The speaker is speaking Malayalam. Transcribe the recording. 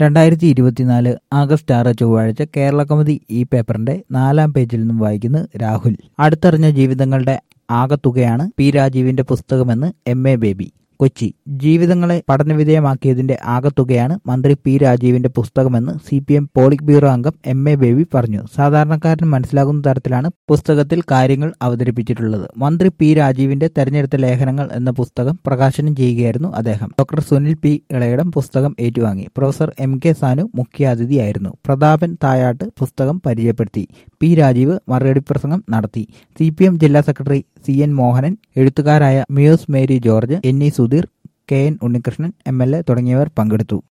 രണ്ടായിരത്തി ഇരുപത്തിനാല് ആഗസ്റ്റ് ആറ് ചൊവ്വാഴ്ച കേരള കൗമുദി ഈ പേപ്പറിന്റെ നാലാം പേജിൽ നിന്നും വായിക്കുന്നു രാഹുൽ അടുത്തറിഞ്ഞ ജീവിതങ്ങളുടെ ആകത്തുകയാണ് പി രാജീവിന്റെ പുസ്തകമെന്ന് എം എ ബേബി കൊച്ചി ജീവിതങ്ങളെ പഠനവിധേയമാക്കിയതിന്റെ ആകത്തുകയാണ് മന്ത്രി പി രാജീവിന്റെ പുസ്തകമെന്ന് C P M polit bureau അംഗം എം എ ബേബി പറഞ്ഞു സാധാരണക്കാരന് മനസ്സിലാകുന്ന തരത്തിലാണ് പുസ്തകത്തിൽ കാര്യങ്ങൾ അവതരിപ്പിച്ചിട്ടുള്ളത് മന്ത്രി പി രാജീവിന്റെ തെരഞ്ഞെടുത്ത ലേഖനങ്ങൾ എന്ന പുസ്തകം പ്രകാശനം ചെയ്യുകയായിരുന്നു അദ്ദേഹം ഡോക്ടർ സുനിൽ പി ഇളയിടം പുസ്തകം ഏറ്റുവാങ്ങി പ്രൊഫസർ എം കെ സാനു മുഖ്യാതിഥിയായിരുന്നു പ്രതാപൻ തായാട്ട് പുസ്തകം പരിചയപ്പെടുത്തി പി രാജീവ് മറുപടി പ്രസംഗം നടത്തി സി പി എം ജില്ലാ സെക്രട്ടറി സി എൻ മോഹനൻ എഴുത്തുകാരായ Muse Mary George N E Sudheer K N Unnikrishnan M L A തുടങ്ങിയവർ പങ്കെടുത്തു